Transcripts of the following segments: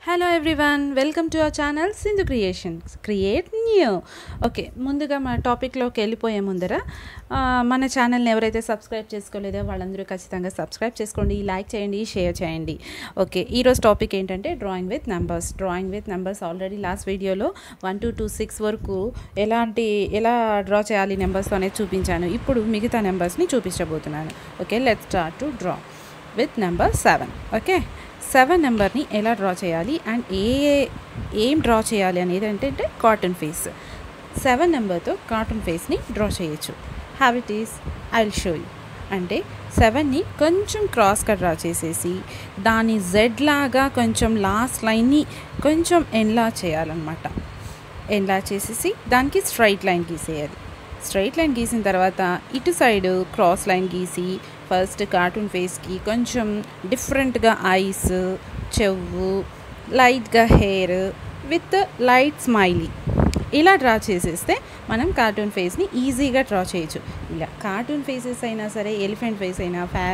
hello everyone welcome to our channel Sindhu creations create new okay ముందుగా మన టాపిక్లోకి వెళ్ళిపోయే ముందర ఆ, మన ఛానల్ని ఎవరైతే సబ్స్క్రైబ్ చేసుకోలేదో వాళ్ళందరూ ఖచ్చితంగా సబ్స్క్రైబ్ చేసుకోండి లైక్ చేయండి షేర్ చేయండి ఓకే ఈరోజు టాపిక్ ఏంటంటే drawing with numbers drawing with numbers already last వీడియోలో వన్ టు టూ సిక్స్ వరకు ఎలాంటి ఎలా డ్రా చేయాలి నెంబర్స్ అనేది చూపించాను ఇప్పుడు మిగతా నెంబర్స్ని చూపించబోతున్నాను okay let start to draw with number seven okay seven నెంబర్ని ఎలా డ్రా చేయాలి అండ్ ఏ ఏం డ్రా చేయాలి అనేది ఏంటంటే కాటన్ ఫేస్ సెవెన్ నెంబర్తో కాటన్ ఫేస్ని డ్రా చేయొచ్చు have it is I will show you అంటే సెవెన్ని కొంచెం క్రాస్గా డ్రా చేసేసి దాని జెడ్ లాగా కొంచెం లాస్ట్ లైన్ని కొంచెం ఎన్లా చేయాలన్నమాట ఎన్లా చేసేసి దానికి స్ట్రైట్ లైన్ గీసేయాలి స్ట్రైట్ లైన్ గీసిన తర్వాత ఇటు సైడ్ క్రాస్ లైన్ గీసి ఫస్ట్ కార్టూన్ ఫేస్కి కొంచెం డిఫరెంట్గా ఐస్ చెవు లైట్గా హెయిర్ విత్ లైట్ స్మైలీ ఇలా డ్రా చేసేస్తే మనం కార్టూన్ ఫేస్ని ఈజీగా డ్రా చేయొచ్చు ఇలా కార్టూన్ ఫేసెస్ అయినా సరే ఎలిఫెంట్ ఫేస్ అయినా ఫ్యా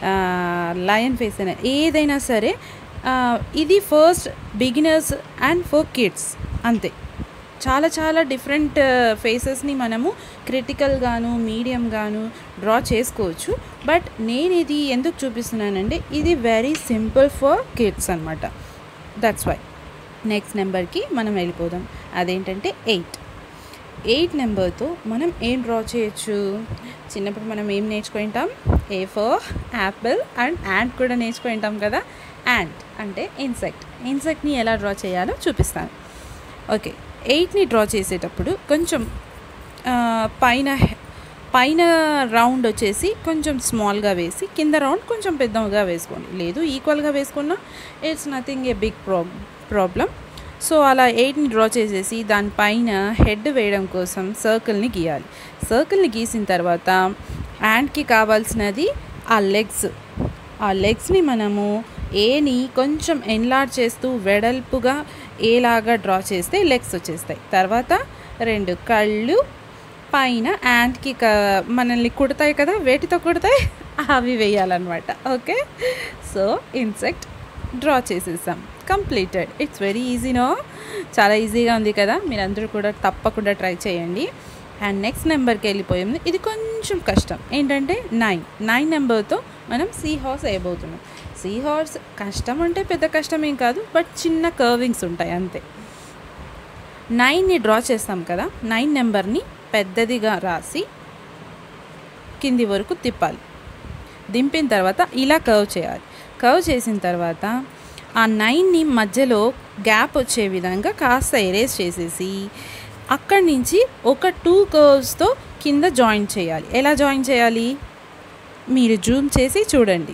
లయన్ ఫేస్ అయినా ఏదైనా సరే ఆ, ఇది first beginners and for kids అంతే చాలా చాలా డిఫరెంట్ ఫేసెస్ని మనము క్రిటికల్ గాను మీడియం గాను డ్రా చేసుకోవచ్చు బట్ నేను ఇది ఎందుకు చూపిస్తున్నానంటే ఇది వెరీ సింపుల్ ఫర్ కిడ్స్ అనమాట దట్స్ వై నెక్స్ట్ నెంబర్కి మనం వెళ్ళిపోదాం అదేంటంటే ఎయిట్ ఎయిట్ నెంబర్తో మనం ఏం డ్రా చేయొచ్చు చిన్నప్పుడు మనం ఏం నేర్చుకుంటాం A for apple and ant కూడా నేర్చుకుంటాం కదా యాంట్ అంటే ఇన్సెక్ట్ ఇన్సెక్ట్ని ఎలా డ్రా చేయాలో చూపిస్తాను ఓకే ఎయిట్ని డ్రా చేసేటప్పుడు కొంచెం ఆ, పైన హె- పైన రౌండ్ వచ్చేసి కొంచెం స్మాల్గా వేసి కింద రౌండ్ కొంచెం పెద్దగా వేసుకోండి లేదు ఈక్వల్గా వేసుకున్నా it's nothing a big prob problem so అలా ఎయిట్ని డ్రా చేసేసి దానిపైన హెడ్ వేయడం కోసం సర్కిల్ని గీయాలి సర్కిల్ని గీసిన తర్వాత హ్యాండ్కి కావాల్సినది ఆ లెగ్స్ ఆ లెగ్స్ని మనము ఏని కొంచెం ఎన్లార్జ్ చేస్తూ వెడల్పుగా ఏలాగా డ్రా చేస్తే లెగ్స్ వచ్చేస్తాయి తర్వాత రెండు కళ్ళు పైన యాంట్కి క మనల్ని కుడతాయి కదా వేటితో కుడతాయి అవి వేయాలన్నమాట ఓకే సో ఇన్సెక్ట్ డ్రా చేసేసాం కంప్లీటెడ్ ఇట్స్ వెరీ ఈజీనో చాలా ఈజీగా ఉంది కదా మీరందరూ కూడా తప్పకుండా ట్రై చేయండి అండ్ నెక్స్ట్ నెంబర్కి వెళ్ళిపోయింది ఇది కొంచెం కష్టం ఏంటంటే నైన్ నైన్ నెంబర్తో మనం సీ హార్స్ వేయబోతున్నాం సీ హార్స్ కష్టం అంటే పెద్ద కష్టం ఏం కాదు బట్ చిన్న కర్వింగ్స్ ఉంటాయి అంతే నైన్ని డ్రా చేస్తాం కదా నైన్ నెంబర్ని పెద్దదిగా రాసి కింది వరకు తిప్పాలి దింపిన తర్వాత ఇలా కర్వ్ చేయాలి కర్వ్ చేసిన తర్వాత ఆ నైన్ని మధ్యలో గ్యాప్ వచ్చే విధంగా కాస్త ఎరేజ్ చేసేసి అక్కడి నుంచి ఒక టూ కర్వ్స్తో కింద జాయిన్ చేయాలి ఎలా జాయిన్ చేయాలి మీరు జూమ్ చేసి చూడండి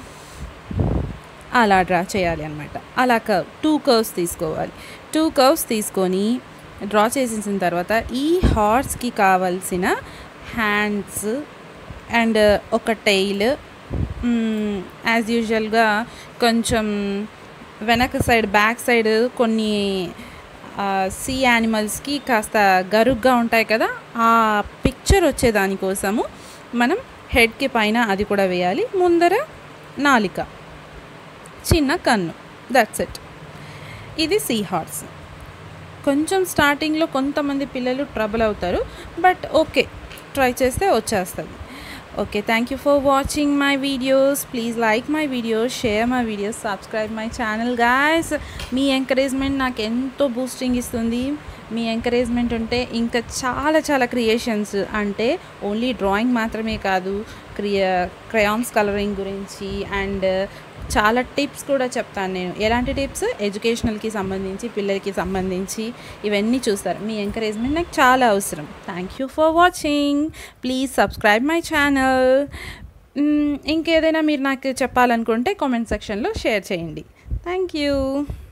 అలా డ్రా చేయాలి అనమాట అలా కర్వ్ టూ కర్వ్స్ తీసుకోవాలి టూ కర్వ్స్ తీసుకొని డ్రా చేసేసిన తర్వాత ఈ హార్స్కి కావాల్సిన హ్యాండ్స్ అండ్ ఒక టైల్ యాజ్ యూజువల్గా కొంచెం వెనక సైడ్ బ్యాక్ సైడ్ కొన్ని సీ యానిమల్స్కి కాస్త గరుగ్గా ఉంటాయి కదా ఆ పిక్చర్ వచ్చే దానికోసము మనం హెడ్కి పైన అది కూడా వేయాలి ముందర నాలిక చిన్న కన్ను దట్స్ ఇట్ ఇది సీ హార్స్ కొంచెం స్టార్టింగ్లో కొంతమంది పిల్లలు ట్రబుల్ అవుతారు బట్ ఓకే ట్రై చేస్తే వచ్చేస్తుంది okay thank you for watching my videos please like my videos share my videos subscribe my channel guys మీ ఎంకరేజ్మెంట్ నాకు ఎంతో బూస్టింగ్ ఇస్తుంది మీ ఎంకరేజ్మెంట్ ఉంటే ఇంకా చాలా చాలా క్రియేషన్స్ అంటే ఓన్లీ డ్రాయింగ్ మాత్రమే కాదు క్రియ క్రయాన్స్ కలరింగ్ గురించి అండ్ చాలా టిప్స్ కూడా చెప్తాను నేను ఎలాంటి టిప్స్ ఎడ్యుకేషనల్కి సంబంధించి పిల్లలకి సంబంధించి ఇవన్నీ చూస్తారు మీ ఎంకరేజ్మెంట్ నాకు చాలా అవసరం thank you for watching please subscribe my channel ఇంకేదైనా మీరు నాకు చెప్పాలనుకుంటే కామెంట్ సెక్షన్లో షేర్ చేయండి థ్యాంక్ యూ